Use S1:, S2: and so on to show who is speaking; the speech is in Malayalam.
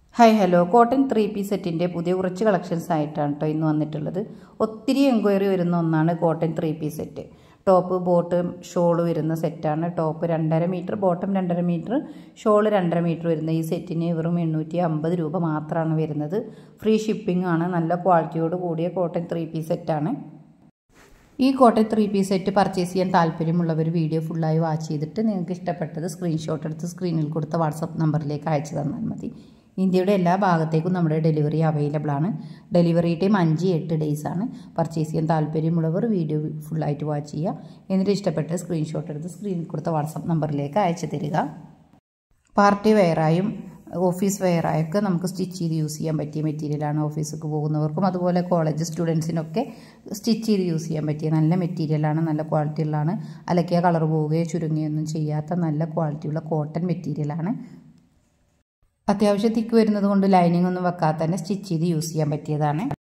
S1: hi hello cotton three piece സെറ്റിൻ്റെ പുതിയ കുറച്ച് കളക്ഷൻസ് ആയിട്ടാണ് കേട്ടോ ഇന്ന് വന്നിട്ടുള്ളത് ഒത്തിരി എൻക്വയറി വരുന്ന ഒന്നാണ് cotton three piece set top bottom shawl വരുന്ന സെറ്റാണ് ടോപ്പ് രണ്ടര മീറ്റർ ബോട്ടം രണ്ടര മീറ്റർ ഷോള് രണ്ടര മീറ്റർ വരുന്ന ഈ സെറ്റിന് വെറും എണ്ണൂറ്റി അമ്പത് രൂപ മാത്രമാണ് വരുന്നത് ഫ്രീ ഷിപ്പിംഗ് ആണ് നല്ല ക്വാളിറ്റിയോട് കൂടിയ കോട്ടൺ ത്രീ പീസ് സെറ്റാണ് ഈ cotton three piece set purchase ചെയ്യാൻ താല്പര്യമുള്ളവർ വീഡിയോ ഫുള്ളായി വാച്ച് ചെയ്തിട്ട് നിങ്ങൾക്ക് ഇഷ്ടപ്പെട്ടത് സ്ക്രീൻഷോട്ട് എടുത്ത് സ്ക്രീനിൽ കൊടുത്ത വാട്സപ്പ് നമ്പറിലേക്ക് അയച്ചു തന്നാൽ മതി ഇന്ത്യയുടെ എല്ലാ ഭാഗത്തേക്കും നമ്മുടെ ഡെലിവറി അവൈലബിൾ ആണ് ഡെലിവറി ടൈം അഞ്ച് എട്ട് ഡേയ്സ് ആണ് പർച്ചേസ് ചെയ്യാൻ താല്പര്യമുള്ളവർ വീഡിയോ ഫുള്ളായിട്ട് വാച്ച് ചെയ്യുക എന്നിട്ട് ഇഷ്ടപ്പെട്ട സ്ക്രീൻഷോട്ട് എടുത്ത് സ്ക്രീനിൽ കൊടുത്ത വാട്സപ്പ് നമ്പറിലേക്ക് അയച്ചു തരിക പാർട്ടി വെയറായും ഓഫീസ് വെയറായൊക്കെ നമുക്ക് സ്റ്റിച്ച് ചെയ്ത് യൂസ് ചെയ്യാൻ പറ്റിയ മെറ്റീരിയലാണ് ഓഫീസിലേക്ക് പോകുന്നവർക്കും അതുപോലെ കോളേജ് സ്റ്റുഡൻസിനൊക്കെ സ്റ്റിച്ച് ചെയ്ത് യൂസ് ചെയ്യാൻ പറ്റിയ നല്ല മെറ്റീരിയലാണ് നല്ല ക്വാളിറ്റിയുള്ളതാണ് അലക്കിയ കളർ പോവുകയോ ചുരുങ്ങുകയൊന്നും ചെയ്യാത്ത നല്ല ക്വാളിറ്റിയുള്ള കോട്ടൺ മെറ്റീരിയലാണ് അത്യാവശ്യം തിക്ക് വരുന്നത് കൊണ്ട് ലൈനിങ് ഒന്നും വെക്കാതെ തന്നെ സ്റ്റിച്ച് ചെയ്ത് യൂസ് ചെയ്യാൻ പറ്റിയതാണ്